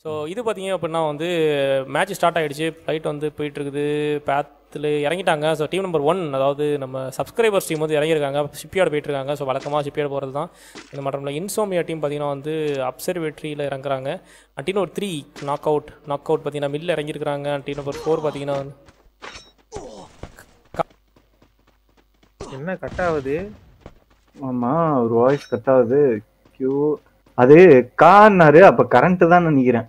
So இது பார்த்தீங்க அப்படின்னா வந்து மேட்ச் ஸ்டார்ட் ஆகிடுச்சு ஃப்ளைட் வந்து போயிட்டு இருக்குது பேத்தில் இறங்கிட்டாங்க ஸோ டீம் நம்பர் ஒன் அதாவது நம்ம சப்ஸ்கிரைபர்ஸ் டீம் வந்து இறங்கியிருக்காங்க ஷிப்யார்டு போயிட்டு இருக்காங்க ஸோ வழக்கமாக ஷிப்யார்டு போகிறது தான் இந்த மட்டும் இன்சோமியா டீம் பார்த்தீங்கன்னா வந்து அப்சர்வேட்டரியில் இறங்குறாங்க team number three knock out knock out பார்த்தீங்கன்னா மில்ல இறங்கியிருக்காங்க டீம் நம்பர் ஃபோர் பார்த்தீங்கன்னா வந்து என்ன கட் ஆகுது ஆமா ஒரு வாய்ஸ் கட் ஆகுது கியூ அது கார்னாரு அப்ப கரண்ட் தான் நினைக்கிறேன்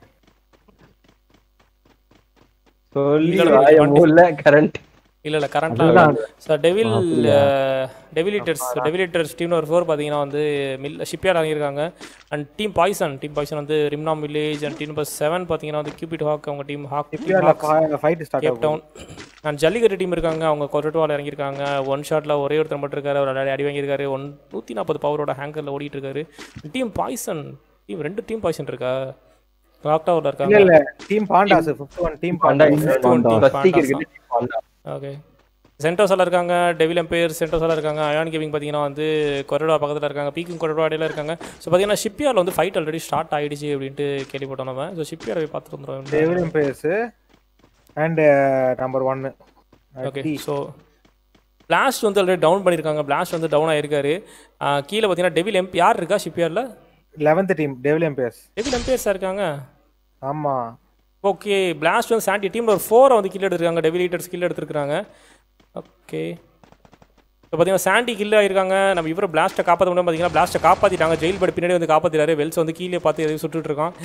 சொல்லி இல்ல, வாய வண்டி- மூல கரண்ட் இல்லை இல்லை கரண்ட்லாம் அதுதான் ஸோ டெவில் அப்படியா? டெவிலிட்டர்ஸ் டெவிலிட்டர்ஸ் டீம் நம்பர் ஃபோர் பார்த்தீங்கன்னா வந்து மில் ஷிப்யார்ட் இறங்கியிருக்காங்க and team poison team poison வந்து ரிம்னாம் village and team number seven பார்த்தீங்கன்னா வந்து கியூபிட் ஹாக் அவங்க team hawk fight start cape ஆகும் டவுன் அண்ட் ஜல்லிக்கட்டு டீம் இருக்காங்க அவங்க கொரட்டுவால் இறங்கியிருக்காங்க ஒன் ஷாட்டில் ஒரே ஒருத்தர் மட்டும் இருக்காரு அவர் அடி- அடி வாங்கியிருக்காரு ஒன் நூற்றி நாற்பது பவரோட ஹேங்கரில் ஓடிட்டு இருக்காரு டீம் பாய்சன் டீம் ரெண்டு டீம் பாய்சன் இருக்கா லாக்டவுனில் இல்ல இருக்காங்க இல்ல team pandas 51 team panda pandas panda. First cricket panda okay சென்டோஸில் இருக்காங்க டெவில் எம்பையர் சென்டோஸில் இருக்காங்க அயான் கேவிங் பார்த்தீங்கன்னா வந்து கொரடா பக்கத்தில் இருக்காங்க பீக்கிங் கொரடா இடையில இருக்காங்க ஸோ பார்த்தீங்கன்னா ஷிப்யார்டில் வந்து ஃபைட் ஆல்ரெடி ஸ்டார்ட் ஆயிடுச்சு அப்படின்ட்டு கேள்விப்பட்டோம் நம்ம ஸோ ஷிப்யார்ட் போய் பார்த்துட்டு வந்துடும் David empires and number 1 okay so blast வந்து ஆல்ரெடி டவுன் பண்ணியிருக்காங்க பிளாஸ்ட் வந்து டவுன் ஆயிருக்காரு ஆஹ் கீழே பார்த்தீங்கன்னா டெவில் எம்ப் யார் இருக்கா ஷிப்யார்டில் 11th team David empires devil எம்பையர்ஸாக இருக்காங்க ஆமா ஓகே பிளாஸ்ட் வந்து சாண்டி டீமில் ஒரு ஃபோரை வந்து கீழே எடுத்துருக்காங்க டெவில் ஈட்டர்ஸ் கீழே எடுத்துருக்காங்க ஓகே இப்போ பார்த்தீங்கன்னா சாண்டி கில் ஆயிருக்காங்க நம்ம இவரை பிளாஸ்ட்டை காப்பாற்ற முடியும் பார்த்தீங்கன்னா பிளாஸ்ட்டை காப்பாற்றிட்டாங்க ஜெயில் படி பின்னாடி வந்து காப்பாற்றிட்டாரு வெல்ஸ் வந்து கீழே பார்த்து எதையும் சுட்டுட்டு இருக்கான்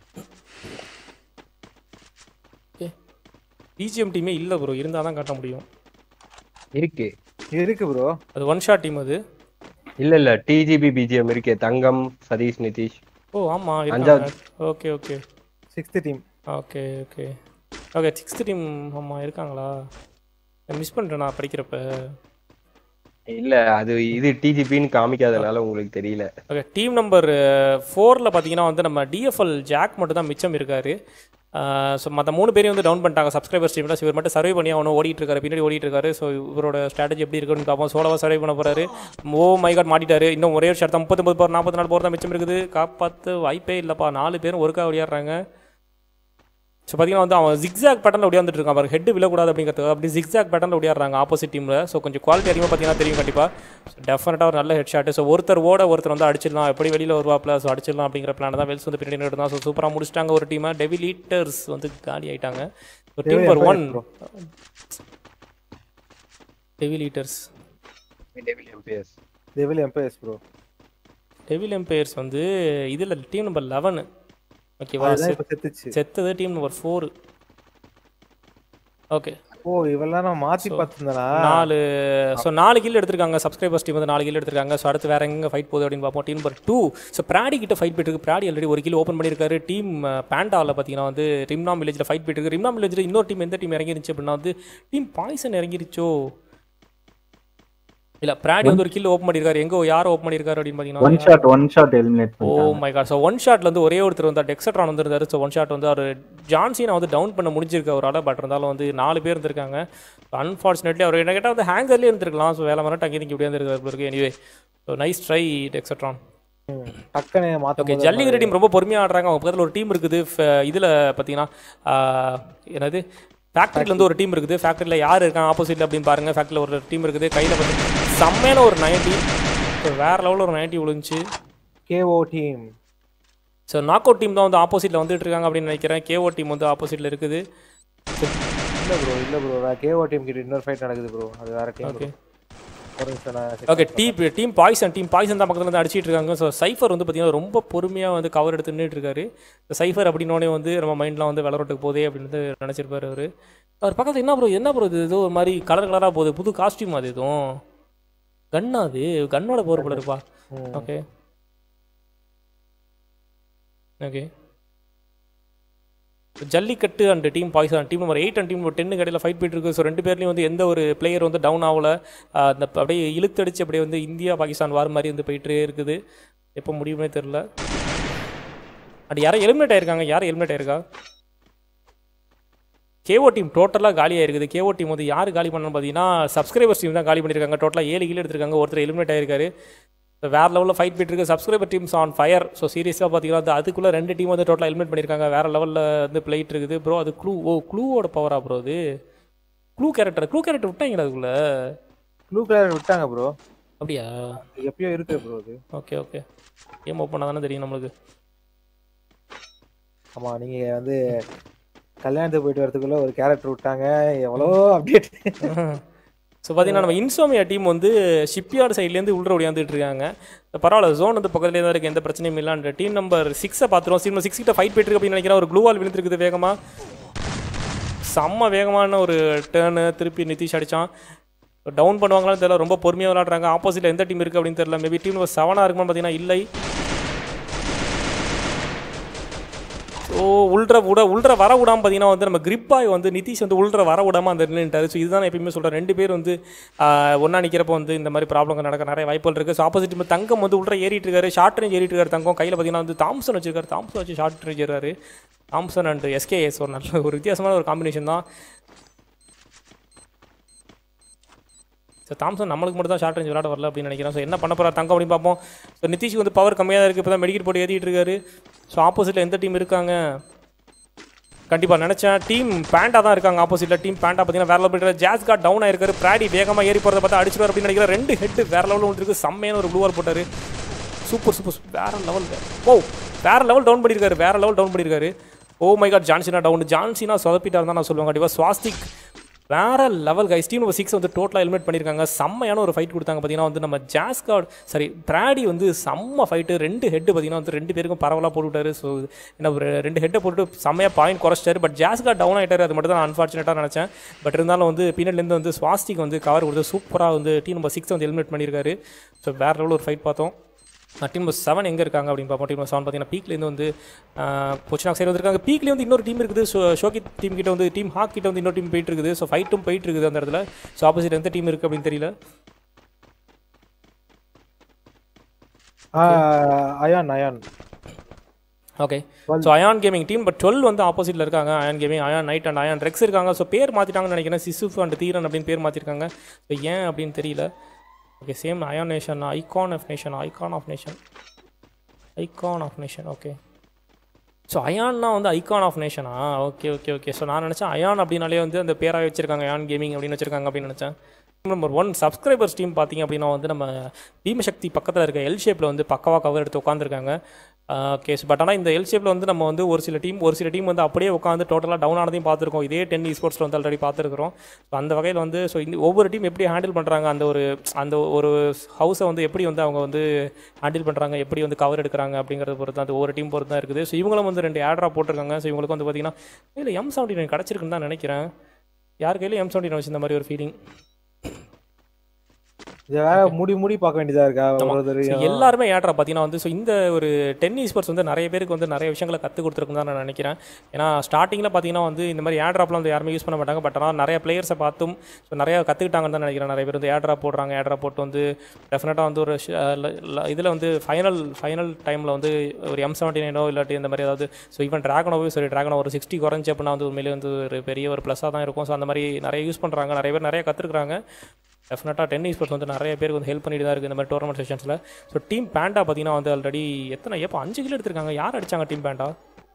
பிஜிஎம் டீமே இல்லை ப்ரோ இருந்தால் தான் காட்ட முடியும் இருக்கு இருக்கு ப்ரோ அது ஒன் ஷாட் டீம் அது இல்ல இல்ல டிஜிபி பிஜிஎம் இருக்கு தங்கம் சதீஷ் நிதிஷ் ஓ ஆமாம் அஞ்சாவது. Okay okay 6th team okay okay okay sixth team ஆமாம் இருக்காங்களா மிஸ் பண்ணிட்டேன் நான் படிக்கிறப்ப இல்ல அது இது டிஜிபின்னு காமிக்காதனால உங்களுக்கு தெரியல ஓகே டீம் நம்பர் ஃபோரில் பார்த்தீங்கன்னா வந்து நம்ம டிஎஃப்எல் ஜாக் மட்டும் தான் மிச்சம் இருக்காரு ஸோ மற்ற மூணு பேரையும் வந்து டவுன் பண்ணிட்டாங்க சப்ஸ்கிரைபர்ஸ் டீமில் இவர் மட்டும் சர்வே பண்ணி அவனும் ஓடிட்டு இருக்காரு பின்னாடி ஓடிட்டு இருக்காரு ஸோ இவரோட ஸ்ட்ராட்டஜி எப்படி இருக்குன்னு பார்ப்போம் சோலவாக சர்வே பண்ண போறாரு ஓ மை காட் மாட்டிட்டாரு இன்னும் ஒரே ஒரு ஷாட் தான் முப்பத்தொம்பது போர் நாற்பத்தி நாலு போர் தான் மிச்சம் இருக்குது காப்பாற்று வாய்ப்பே இல்லைப்பா நாலு பேரும் ஒருக்கா ஓடியாடுறாங்க ஸோ பார்த்தீங்கன்னா வந்து அவன் ஜிக்ஸாக் பேட்டர்ல ஓடியாந்துட்டு இருக்கான் பாருங்க ஹெட் விழக்கூடாது அப்படிங்கிறதுக்கு அப்படி ஜிக்ஸாக் பேட்டர்ல ஓடியாடுறாங்க ஆப்போசிட் டீமில் ஸோ கொஞ்சம் குவாலிட்டி அதிகமாக பார்த்தீங்கன்னா தெரியும் கண்டிப்பாக டெஃபினட்டாக ஒரு நல்ல ஹெட் ஷாட் ஸோ ஒருத்தர் ஓட ஒருத்தர் வந்து அடிச்சிடலாம் எப்படி வெளியில் வருவாப்ல ஸோ அடிச்சிடலாம் அப்படிங்கிற பிளான் தான் வெல்ஸ் வந்து பின்னாடி நின்று தான் ஸோ சூப்பராக முடிச்சிட்டாங்க ஒரு டீமை டெவி லீட்டர்ஸ் வந்து காலி ஆயிட்டாங்க ஸோ டீம் நம்பர் ஒன் டெவி லீட்டர்ஸ் David empires bro devil empires வந்து இதில் டீம் நம்பர் லெவனு ஓகேவா அதுதான் இப்ப செத்துச்சு செத்தது டீம் நம்பர் ஃபோர் ஓகே ஓ இவெல்லாம் நான் மாத்தி பார்த்திருந்தேனா நாலு ஸோ நாலு கில் எடுத்திருக்காங்க சப்ஸ்கிரைபர்ஸ் டீம் வந்து நாலு கில் எடுத்திருக்காங்க ஸோ அடுத்து வேற எங்க ஃபைட் போகுது அப்படின்னு பார்ப்போம் டீம் நம்பர் டூ ஸோ பிராடி கிட்ட ஃபைட் போயிட்டு இருக்கு பிராடி ஆல்ரெடி ஒரு கில் ஓப்பன் பண்ணியிருக்காரு டீம் பேண்டாவில் பார்த்தீங்கன்னா வந்து ரிம்னாம் வில்லேஜில் ஃபைட் போயிட்டு இருக்கு ரிம்னாம் வில்லேஜில் இன்னொரு டீம் எந்த டீம் இறங்கிருச்சு அப்படின்னா வந்து டீம் பாய்சன் இறங்கிருச்சோ இல்ல பிராடி வந்து ஒரு கில் ஓப்பன் பண்ணியிருக்காரு எங்க யார் ஓப்பன் பண்ணியிருக்காரு அப்படின்னு ஒன் பார்த்தீங்கன்னா shot one shot eliminate oh my god so one ஷாட்ல வந்து ஒரே ஒருத்தர் வந்து டெக்ஸட்ரான் வந்திருந்தாரு ஸோ ஒன் ஷாட் வந்து அவர் ஜான்சினை வந்து டவுன் பண்ண முடிஞ்சிருக்கு அவரால் பட் இருந்தாலும் வந்து நாலு பேர் இருந்திருக்காங்க அன்ஃபார்ச்சுனேட்லி அவர் என்ன கேட்டால் வந்து ஹேங்கர்லேயே இருந்திருக்கலாம் ஸோ வேலை மாதிரி டங்கி இப்படியே இருந்திருக்காரு எனிவே ஸோ நைஸ் ட்ரை டெக்ஸட்ரான் டக்குன்னு மாத்த ஓகே ஜல்லிக்கட்டு டீம் ரொம்ப பொறுமையாக ஆடுறாங்க அவங்க பக்கத்தில் ஒரு டீம் இருக்குது இதில் பார்த்தீங்கன்னா ஆஹ், என்னது ஃபேக்ட்ரியில் வந்து ஒரு டீம் இருக்குது ஃபேக்ட்ரியில் யார் இருக்காங்க ஆப்போசிட்டில் அப்படின்னு பாருங்கள் ஃபேக்ட்ரியில் ஒரு டீம் இருக்குது கையில் பார்த்து செம்மையான ஒரு நைன்ட்டி வேறு லெவலில் ஒரு நைன்ட்டி விழுந்துச்சு KO team so knock out team தான் வந்து ஆப்போசிட்டில் வந்துட்டு இருக்காங்க அப்படின்னு நினைக்கிறேன் கேஓ டீம் வந்து ஆப்போசிட்டில் இருக்குது இல்ல ப்ரோ இல்ல ப்ரோ வேற கேஓ டீம் கிட்ட இன்னொரு ஃபைட் நடக்குது ப்ரோ அது வேற டீம் ஓகே ஒரு நிமிஷம் நான் check okay team team poison team poison தான் பக்கத்தில் வந்து அடிச்சிட்டு இருக்காங்க ஸோ சைஃபர் வந்து பார்த்தீங்கன்னா ரொம்ப பொறுமையாக வந்து கவர் எடுத்து நின்றுட்டு இருக்காரு இந்த சைஃபர் அப்படின்னோடனே வந்து நம்ம மைண்ட்லாம் வந்து விளரோட்டுக்கு போதே அப்படின்னு வந்து நினச்சிருப்பாரு அவர் அவர் பக்கத்தில் என்ன ப்ரோ என்ன ப்ரோ இது ஏதோ ஒரு மாதிரி கலர் கலராக போகுது புது காஸ்டியூம் அது எதுவும் கன்னா அது கன்னோட போகிற போல இருப்பா ம். Okay okay Jallikattu and team poison team number eight and team number டென்னு கடையில் ஃபைட் போயிட்டு இருக்கு ஸோ ரெண்டு பேர்லையும் வந்து எந்த ஒரு பிளேயர் வந்து டவுன் ஆகல ஆஹ் அந்த ப- அப்படியே இழுத்தடிச்சு அப்படியே வந்து இந்தியா பாகிஸ்தான் வார் மாதிரி வந்து போயிட்டே இருக்குது எப்போ முடியுமே தெரில அண்ட் யாரும் எலிமினேட் ஆயிருக்காங்க யாரும் எலிமினேட் ஆயிருக்கா கேஓ டீம் டோட்டலாக காலியாக இருக்குது கேஓ டீம் வந்து யார் காலி பண்ணணும் பார்த்தீங்கன்னா சப்ஸ்கிரைபர்ஸ் டீம் தான் காலி பண்ணியிருக்காங்க டோட்டலாக ஏழு கீழே எடுத்திருக்காங்க ஒருத்தர் எலிமினேட் ஆயிருக்காரு So, வேற லெவலில் ஃபைட் போயிட்டு இருக்கு subscriber teams on fire so சீரியஸாக பார்த்தீங்கன்னா அது அதுக்குள்ளே ரெண்டு டீம் வந்து டோட்டலாக எலிமினேட் பண்ணியிருக்காங்க வேற லெவலில் வந்து பிளேட் இருக்குது ப்ரோ அது க்ளூ ஓ க்ளூவோட பவரா ப்ரோ அது க்ளூ கேரக்டர் க்ளூ கேரக்டர் விட்டாங்களா அதுக்குள்ள ப்ளூ கலர் விட்டாங்க ப்ரோ அப்படியா எப்பயோ இருக்கு ப்ரோ அது ஓகே ஓகே கேம் ஓப்பன் தானே தெரியும் நம்மளுக்கு ஆமா நீங்க வந்து கல்யாணத்துக்கு போயிட்டு வரதுக்குள்ள ஒரு கேரக்டர் விட்டாங்க எவ்வளோ அப்டேட் ஸோ பார்த்தீங்கன்னா நம்ம இன்சோமியா டீம் வந்து ஷிப்யார்டு சைட்லேருந்து உள்ள ஓடியாந்துட்டு இருக்காங்க பரவாயில்ல ஜோன் வந்து பக்கத்துலேயே தான் இருக்குது எந்த பிரச்சனையும் இல்லான்ற டீம் நம்பர் சிக்ஸை பார்த்துருவோம் டீம் சிக்ஸ் கிட்ட ஃபைட் போயிட்டு இருக்கு அப்படின்னு நினைக்கிறேன் ஒரு க்ளூவால் விழுந்துருக்குது வேகமாக செம்ம வேகமான ஒரு டேர்னு திருப்பி நிதிஷ் அடித்தான் டவுன் பண்ணுவாங்களான்னு தெரியல ரொம்ப பொறுமையாக விளாட்றாங்க ஆப்போசிட்டில் எந்த டீம் இருக்குது அப்படின்னு தெரியல மேபி டீம் நம்பர் செவனாக இருக்குமான்னு பார்த்தீங்கன்னா இல்லை ஸோ உள்ற விட உள்ற வர விடாம பார்த்தீங்கன்னா வந்து நம்ம கிரிப்பாய் வந்து நிதிஷ் வந்து உள்ற வர விடாம அந்த நின்றுட்டாரு ஸோ இதுதான் நான் எப்பயுமே சொல்கிறேன் ரெண்டு பேர் வந்து ஒன்றா நிற்கிறப்போ வந்து இந்த மாதிரி ப்ராப்ளம் நடக்க நிறைய வாய்ப்புகள் இருக்குது ஸோ ஆப்போசிட் டீம் தங்கம் வந்து உள்ற ஏறிட்டு இருக்காரு ஷார்ட் ரேஞ்ச் ஏறிட்டு இருக்காரு தங்கம் கையில் பார்த்தீங்கன்னா வந்து தாம்சன் வச்சிருக்காரு தாம்சன் வச்சு ஷார்ட் ரேஞ்ச் ஏறாரு தாம்சன் அண்ட் எஸ்கேஎஸ் ஒரு நல்ல ஒரு வித்தியாசமான ஒரு காம்பினேஷன் தான் ஸோ தாம்சன் நம்மளுக்கு மட்டும் தான் ஷார்ட் ரேஞ்ச் விளாட வரல அப்படின்னு நினைக்கிறேன் ஸோ என்ன பண்ண போகிறார் தங்கம் அப்படின்னு பார்ப்போம் ஸோ நிதிஷ்க்கு வந்து பவர் கம்மியாக தான் இருக்குது இப்போ தான் மெடிக்கல் போட்டு ஏற்றிட்டு இருக்காரு ஸோ ஆப்போசிட்டில் எந்த டீம் இருக்காங்க கண்டிப்பாக நினச்சேன் டீம் பேண்டா தான் இருக்காங்க ஆப்போசிட்டில் டீம் பேண்டா பார்த்தீங்கன்னா வேற லெவல் ஜாஸ் கார்ட் டவுன் ஆயிருக்காரு பிராடி வேகமாக ஏறி போகிறத பார்த்தா அடிச்சுவார் அப்படின்னு நினைக்கிறேன் ரெண்டு ஹெட் வேற லெவலில் வந்துருக்கு செம்மையான ஒரு ப்ளூவால் போட்டார் சூப்பர் சூப்பர் வேற லெவல் ஓ வேற லெவல் டவுன் பண்ணியிருக்காரு வேற லெவல் டவுன் பண்ணியிருக்காரு oh my god John Cena down John Cena சொதப்பிட்டார் தான் நான் சொல்லுவேன் கண்டிப்பாக ஸ்வாஸ்திக் வேற level guys team number six வந்து டோட்டலாக எலிமினேட் பண்ணியிருக்காங்க செம்மையான ஒரு ஃபைட் கொடுத்தாங்க பார்த்தீங்கன்னா வந்து நம்ம ஜாஸ் கார்டு சரி பிராடி வந்து செம்ம ஃபைட்டு ரெண்டு ஹெட்டு பார்த்தீங்கன்னா வந்து ரெண்டு பேருக்கும் பரவலாக போட்டுவிட்டாரு ஸோ என்ன ஒரு ரெண்டு ஹெட்டை போட்டுட்டு செம்மையாக பாயிண்ட் குறைச்சிட்டாரு பட் ஜாஸ் கார்டு டவுன் ஆகிட்டாரு அது மட்டும் தான் அன்ஃபார்ச்சுனேட்டாக நினச்சேன் பட் இருந்தாலும் வந்து பின்னாடிலேருந்து வந்து ஸ்வாஸ்திக் வந்து கவர் கொடுத்து சூப்பராக வந்து டீம் நம்பர் சிக்ஸ் வந்து எலிமினேட் பண்ணியிருக்காரு ஸோ வேற லெவல் ஒரு ஃபைட் பார்த்தோம் டீம் நம்பர் செவன் எங்கே இருக்காங்க அப்படின்னு பார்ப்போம் டீம் நம்பர் செவன் பார்த்தீங்கன்னா பீக்லேருந்து வந்து கொச்சினாக் சைடு வந்திருக்காங்க பீக்லேயே வந்து இன்னொரு டீம் இருக்குது ஸோ ஷோகி டீம் கிட்ட வந்து டீம் ஹாக் கிட்ட வந்து இன்னொரு டீம் போயிட்டு இருக்குது ஸோ ஃபைட்டும் போயிட்டு இருக்குது அந்த இடத்துல ஸோ ஆப்போசிட் எந்த டீம் இருக்குது அப்படின்னு தெரியல Ayan Ayan okay so Ayan gaming team but டுவெல் வந்து ஆப்போசிட்டில் இருக்காங்க Ayan gaming Ayan knight and Ayan Rex இருக்காங்க ஸோ பேர் மாற்றிட்டாங்கன்னு நினைக்கிறேன் சிசுஃப் அண்ட் தீரன் அப்படின்னு பேர் மாற்றிருக்காங்க ஸோ ஏன் அப்படின்னு தெரியல okay same Ayan nation icon of nation icon of nation icon of nation okay so அயான்னா வந்து ஐகான் ஆஃப் நேஷனா ஓகே ஓகே ஓகே ஸோ நான் நினச்சேன் அயான் அப்படின்னாலே வந்து அந்த பேராக வச்சிருக்காங்க அயான் கேமிங் அப்படின்னு வச்சிருக்காங்க அப்படின்னு நினச்சேன் நம்பர் ஒன் சப்ஸ்கிரைபர்ஸ் டீம் பார்த்தீங்க அப்படின்னா வந்து நம்ம பீமசக்தி பக்கத்தில் இருக்க எல் ஷேப்பில் வந்து பக்கவாக கவர் எடுத்து உட்காந்துருக்காங்க கேஸ் பட் ஆனால் இந்த எல் ஷேப்பில் வந்து நம்ம வந்து ஒரு சில டீம் ஒரு சில டீம் வந்து அப்படியே உட்காந்து டோட்டலாக டவுன் ஆனதையும் பார்த்துருக்கோம் இதே டென் ஸ்போர்ட்ஸில் வந்து ஆல்ரெடி பார்த்துருக்குறோம் ஸோ அந்த வகையில் வந்து ஸோ இந்த ஒவ்வொரு டீம் எப்படி ஹேண்டில் பண்ணுறாங்க அந்த ஒரு அந்த ஒரு ஹவுஸை வந்து எப்படி வந்து அவங்க வந்து ஹேண்டில் பண்ணுறாங்க எப்படி வந்து கவர் எடுக்கிறாங்க அப்படிங்கிறத பொறுத்து தான் அது ஒவ்வொரு டீம் பொறுத்து தான் இருக்குது ஸோ இவங்களும் வந்து ரெண்டு ஆட்ரா போட்டிருக்காங்க ஸோ இவங்களுக்கு வந்து பார்த்தீங்கன்னா இல்லை எம் செவன்டி நைன் கிடச்சிருக்குன்னு தான் நினைக்கிறேன் யார் கையிலும் எம் செவன்டி நைன் வச்சு இந்த மாதிரி ஒரு ஃபீலிங் இதை வேற மூடி மூடி பார்க்க வேண்டியதா இருக்கா ஆமா. ஒரு தடவை So, எல்லாருமே ஏட்ரா பார்த்தீங்கன்னா வந்து ஸோ இந்த ஒரு டென்னிஸ் ஸ்போர்ட்ஸ் வந்து நிறைய பேருக்கு வந்து நிறைய விஷயங்களை கற்றுக் கொடுத்துருக்குன்னு தான் நான் நினைக்கிறேன் ஏன்னா ஸ்டார்டிங்கில் பார்த்தீங்கன்னா வந்து இந்த மாதிரி ஏட்ராப்லாம் வந்து யாருமே யூஸ் பண்ண மாட்டாங்க பட் ஆனால் நிறைய பிளேயர்ஸை பார்த்தும் ஸோ நிறைய கற்றுக்கிட்டாங்கன்னு தான் நினைக்கிறேன் நிறைய பேர் வந்து ஏட்ரா போடுறாங்க ஏட்ரா போட்டு வந்து டெஃபினட்டாக வந்து ஒரு இதில் வந்து ஃபைனல் ஃபைனல் டைமில் வந்து ஒரு எம் செவன்டி நைனோ இல்லாட்டி இந்த மாதிரி ஏதாவது ஸோ ஈவன் ட்ராகனோவே சரி ட்ராகனோ ஒரு சிக்ஸ்டி குறைஞ்சி அப்படின்னா வந்து உண்மையிலே வந்து ஒரு பெரிய ஒரு ப்ளஸ்ஸாக தான் இருக்கும் ஸோ அந்த மாதிரி நிறைய யூஸ் பண்ணுறாங்க நிறைய பேர் நிறைய கற்றுக்குறாங்க டெஃபினட்டாக டென்னிஸ் ஸ்போர்ட்ஸ் வந்து நிறைய பேருக்கு வந்து ஹெல்ப் பண்ணிட்டு தான் இருக்குது இந்த மாதிரி டோர்னமெண்ட் செஷன்ஸில் ஸோ டீம் பேண்டா பார்த்தீங்கன்னா வந்து ஆல்ரெடி எத்தனை எப்போ அஞ்சு கிலோ எடுத்திருக்காங்க யார் அடிச்சாங்க டீம் பேண்டா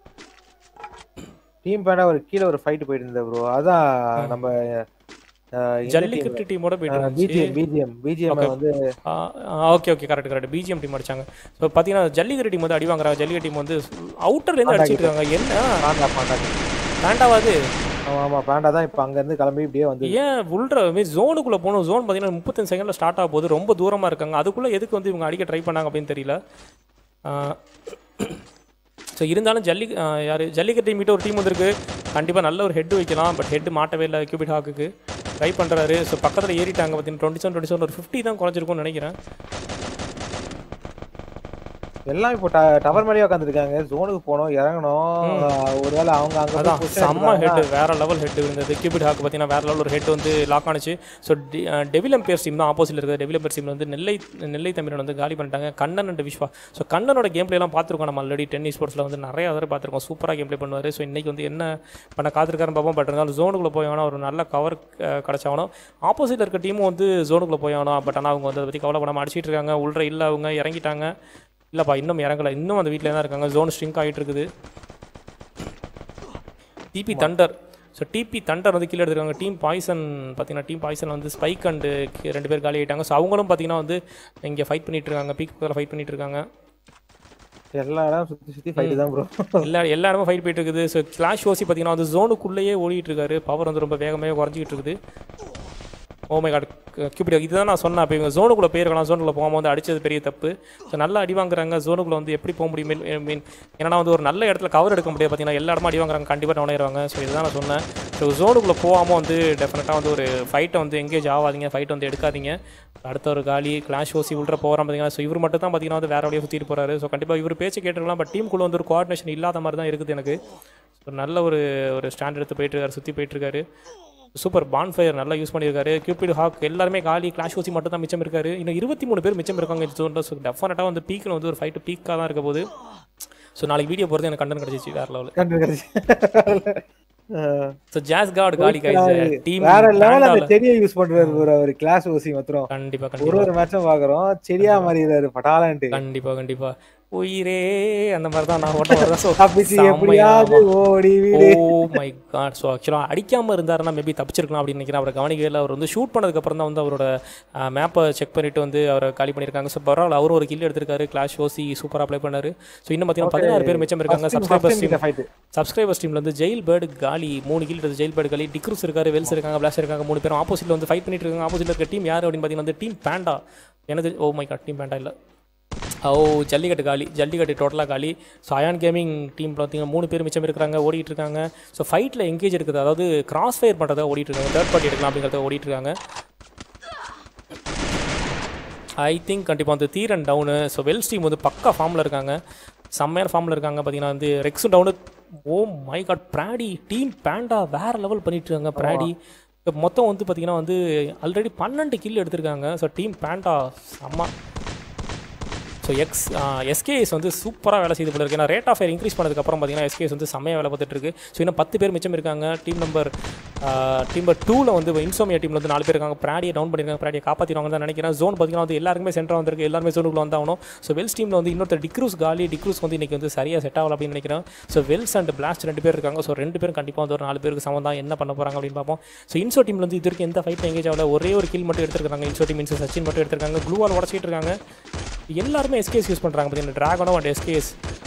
டீம் பேண்டா ஒரு கீழே ஒரு ஃபைட் போயிட்டு இருந்தது ப்ரோ அதான் நம்ம ஜல்லிக்கட்டு டீமோட போயிட்டு இருந்துச்சு பிஜிஎம் பிஜிஎம் பிஜிஎம் Okay. வந்து okay okay correct correct BGM team அடிச்சாங்க ஸோ பார்த்தீங்கன்னா ஜல்லிக்கட்டு டீம் வந்து அடி வாங்குறாங்க ஜல்லிக்கட்டு டீம் வந்து அவுட்டர்லேருந்து அடிச்சிட்டு இருக்காங்க என்ன பாண்டா பாண்டா பேண்டாவாது ஆமா ஆமா பாண்டா தான் இப்போ அங்க இருந்து கிளம்பி இப்படியே வந்து ஏன் உள்ற மீன் ஜோனுக்குள்ளே போகணும் ஜோன் பார்த்தீங்கன்னா முப்பத்தஞ்சு செகண்டில் ஸ்டார்ட் ஆக போகுது ரொம்ப தூரமாக இருக்காங்க அதுக்குள்ளே எதுக்கு வந்து இவங்க அடிக்க ட்ரை பண்ணாங்க அப்படின்னு தெரியல ஸோ இருந்தாலும் ஜல்லி யார் ஜல்லிக்கட்டு டீம் கிட்ட ஒரு டீம் வந்திருக்கு கண்டிப்பாக நல்ல ஒரு ஹெட் வைக்கலாம் பட் ஹெட் மாட்டவே இல்லை கியூபிட் ஹாக்குக்கு ட்ரை பண்ணுறாரு ஸோ பக்கத்தில் ஏறிட்டாங்க பார்த்தீங்கன்னா டுவெண்ட்டி செவன் டுவெண்ட்டி செவன் ஒரு ஃபிஃப்டி தான் குறைஞ்சிருக்கும்னு நினைக்கிறேன் எல்லாம் இப்போ டவர் மேலேயே உட்காந்துருக்காங்க ஜோனுக்கு போனோம் இறங்கணும் ஒருவேளை அவங்க அங்க போய் அதான் position செம்ம எடுத்தாங்கன்னா- ஹெட் வேற லெவல் ஹெட் இருந்தது கியூபிட் ஹாக் பார்த்தீங்கன்னா வேற லெவல் ஒரு ஹெட் வந்து லாக் ஆனிச்சு ஸோ டெவில் எம்பையர்ஸ் டீம் தான் ஆப்போசிட்ல இருக்குது டெவில் எம்பையர்ஸ் டீம் வந்து நெல்லை நெல்லை தமிழன் வந்து காலி பண்ணிட்டாங்க கண்ணன் அண்ட் விஸ்வா ஸோ கண்ணனோட கேம் பிளேலாம் பார்த்துருக்கோம் நம்ம ஆல்ரெடி டென்னிஸ் ஸ்போர்ட்ஸில் வந்து நிறைய தடவை பார்த்துருக்கோம் சூப்பராக கேம் ப்ளே பண்ணுவார் ஸோ இன்னைக்கு வந்து என்ன பண்ண காத்திருக்காருன்னு பார்ப்போம் பட் இருந்தாலும் ஜோனுக்குள்ளே போய் ஆகணும் ஒரு நல்ல கவர் கிடச்சாகணும் ஆப்போசிட்டில் இருக்க டீமும் வந்து ஜோனுக்குள்ளே போய் ஆகணும் பட் ஆனால் அவங்க வந்து அதை பற்றி கவலைப்படாமல் அடிச்சிட்டு இருக்காங்க உள்ள இல்லை அவங்க இறங்கிட்டாங்க இல்லைப்பா இன்னும் இறங்கலை இன்னும் அந்த வீட்டில் தான் இருக்காங்க ஜோன் ஸ்ட்ரிங்க் ஆகிட்டு இருக்குது DP thunder so DP thunder வந்து கீழே எடுத்துருக்காங்க டீம் பாய்சன் பார்த்தீங்கன்னா டீம் பாய்சன் வந்து ஸ்பைக் அண்டு ரெண்டு பேர் காலி ஆகிட்டாங்க ஸோ அவங்களும் பார்த்தீங்கன்னா வந்து இங்கே ஃபைட் பண்ணிட்டு இருக்காங்க பீக் பக்கத்தில் ஃபைட் பண்ணிட்டு இருக்காங்க எல்லா இடம் சுத்தி சுத்தி ஃபைட்டு தான் ப்ரோ எல்லா எல்லா இடமும் ஃபைட் போயிட்டு இருக்குது ஸோ கிளாஷ் ஓசி பார்த்தீங்கன்னா வந்து ஜோனுக்குள்ளேயே ஓடிட்டு இருக்காரு பவர் வந்து ரொம்ப வேகமாக குறைஞ்சிக்கிட்டு இருக்குது ஓ மை காட் கியூபிட் இதுதான் நான் சொன்னேன் இப்போ இவங்க ஜோனுக்குள்ளே போயிருக்கலாம் ஜோனுக்குள்ளே போகாமல் வந்து அடிச்சது பெரிய தப்பு ஸோ நல்லா அடி வாங்குறாங்க ஜோனுக்குள்ளே வந்து எப்படி போக முடியும் மீன் ஏன்னா வந்து ஒரு நல்ல இடத்துல கவர் எடுக்க முடியாது பார்த்தீங்கன்னா எல்லா இடமும் அடி வாங்குறாங்க கண்டிப்பாக டவுன் ஆயிடுவாங்க ஸோ இதுதான் நான் சொன்னேன் ஸோ ஜோனுக்குள்ளே போகாமல் வந்து டெஃபினட்டாக வந்து ஒரு ஃபைட்டை வந்து எங்கேஜ் ஆகாதீங்க ஃபைட் வந்து எடுக்காதீங்க அடுத்த ஒரு காலி கிளாஷ் ஓசி உள்ள போகிறோம் பார்த்தீங்கன்னா ஸோ இவர் மட்டும் தான் பார்த்தீங்கன்னா வந்து வேற வழியாக சுற்றிட்டு போகிறாரு ஸோ கண்டிப்பாக இவர் பேச்சு கேட்டுருக்கலாம் பட் டீமுக்குள்ளே வந்து ஒரு கோஆர்டினேஷன் இல்லாத மாதிரி தான் இருக்குது எனக்கு ஒரு நல்ல ஒரு ஒரு ஸ்டாண்ட் எடுத்து போயிட்டு இருக்காரு சுற்றி போயிட்டு இருக்காரு சூப்பர் பான்ஃபயர் நல்லா யூஸ் பண்ணியிருக்காரு கியூபிட் ஹாக் எல்லாருமே காலி கிளாஷ் ஓசி மட்டும் தான் மிச்சம் இருக்காரு இன்னும் இருபத்தி மூணு பேர் மிச்சம் இருக்காங்க இந்த zone ல. ஸோ டெஃபினட்டாக வந்து பீக்கில் வந்து ஒரு ஃபைட்டு பீக்காக தான் இருக்க போகுது ஸோ நாளைக்கு வீடியோ போகிறது எனக்கு கண்டன் கிடச்சிச்சு வேற லெவலில் கண்டு கிடைச்சு ஸோ ஜாஸ் கார்டு காலி காய்ச்சி டீம் வேற லெவல் அந்த செடியை யூஸ் பண்றாரு bro அவர் கிளாஸ் ஊசி மாத்திரம் கண்டிப்பாக ஒரு கண்டிப்பாக ஒரு மேட்சும் பாக்குறோம் செடியா மாறிடுறாரு பட்டாலன்ட்டு கண்டிப்பாக கண்டிப்பாக உயிரே அந்த மாதிரி தான் நான் ஓட்ட மாதிரி தான் ஸோ தப்பிச்சு எப்படியாவது ஓடி வீடு ஓ மை காட் ஸோ ஆக்சுவலாக அடிக்காமல் இருந்தாருன்னா மேபி தப்பிச்சிருக்கலாம் அப்படின்னு நினைக்கிறேன் அவர் கவனிக்கவே இல்லை அவர் வந்து ஷூட் பண்ணதுக்கப்புறம் தான் வந்து அவரோட மேப்பை செக் பண்ணிட்டு வந்து அவரை காலி பண்ணியிருக்காங்க ஸோ பரவாயில்ல அவரும் ஒரு கில் எடுத்திருக்காரு கிளாஷ் ஓசி சூப்பராக அப்ளை பண்ணாரு ஸோ இன்னும் பார்த்தீங்கன்னா பதினாறு பேர் மிச்சம் இருக்காங்க சப்ஸ்கிரைபர்ஸ் டீம் ஃபைட் சப்ஸ்கிரைபர்ஸ் டீம்ல வந்து ஜெயில் பேர்டு காலி மூணு கில் எடுத்து ஜெயில் பேர்டு காலி டிக்ரூஸ் இருக்காரு வெல்ஸ் இருக்காங்க பிளாஸ் இருக்காங்க மூணு பேரும் ஆப்போசிட்ல வந்து ஃபைட் பண்ணிட்டு இருக்காங்க ஆப்போசிட்ல இருக்க டீம் யார் அப்படின்னு பார்த்தீங்கன்னா வந்து டீம் பேண்டா எனது oh my god team Panda இல்லை ஓ ஜல்லிக்கட்டு காலி ஜல்லிக்கட்டு டோட்டலாக காலி ஸோ அயான் கேமிங் டீம் பார்த்தீங்கன்னா மூணு பேர் மிச்சம் இருக்கிறாங்க ஓடிட்டு இருக்காங்க ஸோ ஃபைட்டில் எங்கேஜ் இருக்குது அதாவது கிராஸ் ஃபயர் பண்ணுறதா ஓடிட்டு இருக்காங்க தேர்ட் பார்ட்டி எடுக்கலாம் அப்படிங்கிறத ஓடிட்டு இருக்காங்க ஐ திங்க் கண்டிப்பாக வந்து Dheeran down so Wells team வந்து பக்கா ஃபார்மில் இருக்காங்க செம்மையான ஃபார்மில் இருக்காங்க பார்த்தீங்கன்னா வந்து ரெக்ஸும் டவுனு ஓ மை காட் பிராடி டீம் பேண்டா வேற லெவல் பண்ணிட்டு இருக்காங்க பிராடி இப்போ மொத்தம் வந்து பார்த்தீங்கன்னா வந்து ஆல்ரெடி பன்னெண்டு கில் எடுத்திருக்காங்க ஸோ டீம் பேண்டா செம்ம ஸோ எக்ஸ் எஸ்கேஎஸ் வந்து சூப்பராக வேலை செய்து போல இருக்கு ஏன்னா ரேட் ஆஃப் ஃபயர் இன்க்ரீஸ் பண்ணதுக்கப்புறம் பார்த்தீங்கன்னா எஸ்கேஎஸ் வந்து செம்மையாக வேலை பார்த்துட்டு இருக்கு ஸோ இன்னும் பத்து பேர் மிச்சம் இருக்காங்க டீம் நம்பர் டீம் நம்பர் டூவில் வந்து இன்சோமியா டீமில் வந்து நாலு பேர் இருக்காங்க பிராடியை டவுன் பண்ணியிருக்காங்க பிராடியை காப்பாற்றிடுவாங்க தான் நினைக்கிறேன் ஜோன் பார்த்தீங்கன்னா வந்து எல்லாருக்குமே சென்டர் வந்திருக்கு எல்லாருமே ஜோனுக்குள்ள வந்தாகணும் ஸோ வெல்ஸ் டீமில் வந்து இன்னொருத்தர் டிக்ரூஸ் காலி டிக்ரூஸ் வந்து இன்னைக்கு வந்து சரியாக செட் ஆகல அப்படின்னு நினைக்கிறேன் ஸோ வெல்ஸ் அண்ட் பிளாஸ்ட் ரெண்டு பேர் இருக்காங்க ஸோ ரெண்டு பேரும் கண்டிப்பாக வந்து ஒரு நாலு பேருக்கு சமம் தான் என்ன பண்ண போகிறாங்க அப்படின்னு பார்ப்போம் ஸோ இன்சோ டீமில் வந்து இது வரைக்கும் எந்த ஃபைட் எங்கேஜ் ஆகல ஒரே ஒரு கில் மட்டும் எடுத்திருக்காங்க இன்சோ டீம் இன்சோ சச்சின் மட்டும் எடுத்திருக்காங்க க்ளூவால் உடச்சிட்டு இருக்காங்க எல்லாருமே எஸ்கேஎஸ் யூஸ் பண்ணுறாங்க பார்த்தீங்கன்னா ட்ராகனோ அண்ட் எஸ்கேஎஸ்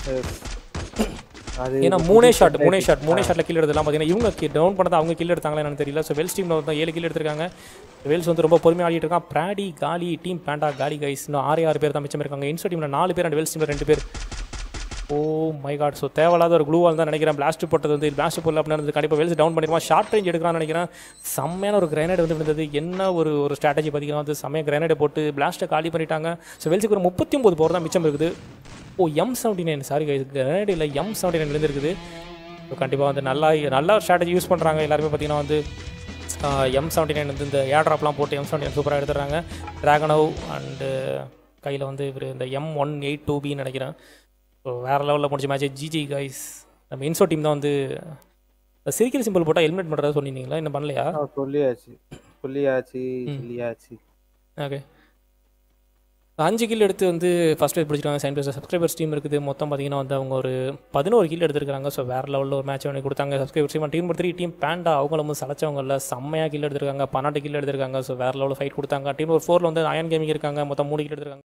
அது ஏன்னா மூணே ஷாட் மூணே ஷாட் மூணே ஷாட்டில் கில் எடுத்தலாம் பார்த்தீங்கன்னா இவங்க டவுன் பண்ணது அவங்க கில் எடுத்தாங்களா என்னன்னு தெரியல ஸோ வெல்ஸ் டீமில் வந்து ஏழு கில் எடுத்திருக்காங்க வெல்ஸ் வந்து ரொம்ப பொறுமையாக ஆடிட்டு இருக்கான் பிராடி காலி டீம் பேண்டா காலி கைஸ் இன்னும் ஆறு ஆறு பேர் தான் மிச்சம் இருக்காங்க இன்சோ டீமில் நாலு பேர் அண்ட் வெல்ஸ் டீமில் ரெண்டு பேர் ஓ மை காட் ஸோ தேவையில்லாத ஒரு க்ளூவால் தான் நினைக்கிறேன் பிளாஸ்ட் போட்டது வந்து பிளாஸ்ட் போடல அப்படின்னு கண்டிப்பாக வெல்ஸ் டவுன் பண்ணிருப்பான் ஷார்ட் ரேஞ்ச் எடுக்கலாம்னு நினைக்கிறேன் செம்மையான ஒரு கிரைனேட் வந்து விழுந்தது என்ன ஒரு ஒரு ஸ்ட்ராட்டஜி பார்த்தீங்கன்னா வந்து செம்மையாக கிரைனேட் போட்டு பிளாஸ்ட்டை காலி பண்ணிட்டாங்க ஸோ வெல்ஸுக்கு ஒரு முப்பத்தி ஒம்பது போர் தான் மிச்சம் இருக்குது oh M seventy nine sorry guys grenade இல்லை எம் செவன்ட்டி நைன் இருக்குது ஸோ கண்டிப்பாக வந்து நல்லா நல்லா ஸ்ட்ராட்டஜி யூஸ் பண்ணுறாங்க எல்லாருமே பார்த்தீங்கன்னா வந்து எம் செவன்ட்டி நைன் வந்து இந்த ஏர் ட்ராப்லாம் போட்டு எம் செவன்ட்டி நைன் சூப்பராக எடுத்துடுறாங்க ட்ராகனவ் அண்டு கையில் வந்து இவர் இந்த எம் ஒன் எயிட் டூ பின்னு நினைக்கிறேன் ஸோ வேறு லெவலில் முடிச்ச மேட்ச் ஜிஜி கைஸ் நம்ம இன்சோ டீம் தான் வந்து சிரிக்கிற சிம்பிள் போட்டால் ஹெல்மெட் பண்ணுறதா சொன்னீங்களா இன்னும் பண்ணலையா ஆ, சொல்லியாச்சு சொல்லியாச்சு சொல்லியாச்சு ஓகே அஞ்சு கில் எடுத்து வந்து ஃபஸ்ட் பேர் பிடிச்சிருக்காங்க சைன் பேஸ் சப்ஸ்கிரைபர்ஸ் டீம் இருக்குது மொத்தம் பார்த்தீங்கன்னா வந்து அவங்க ஒரு பதினோரு கில் எடுத்திருக்காங்க ஸோ வேறு லெவலில் ஒரு மேட்ச் ஒன்று கொடுத்தாங்க subscribers team team three team Panda அவங்களும் வந்து சளைச்சவங்கள செம்மையாக கில் எடுத்திருக்காங்க பன்னெண்டு கில் எடுத்திருக்காங்க ஸோ வேறு லெவலில் ஃபைட் கொடுத்தாங்க டீம் ஒரு ஃபோரில் வந்து அயன் கேமிங் இருக்காங்க மொத்தம் மூணு கில் எடுத்திருக்காங்க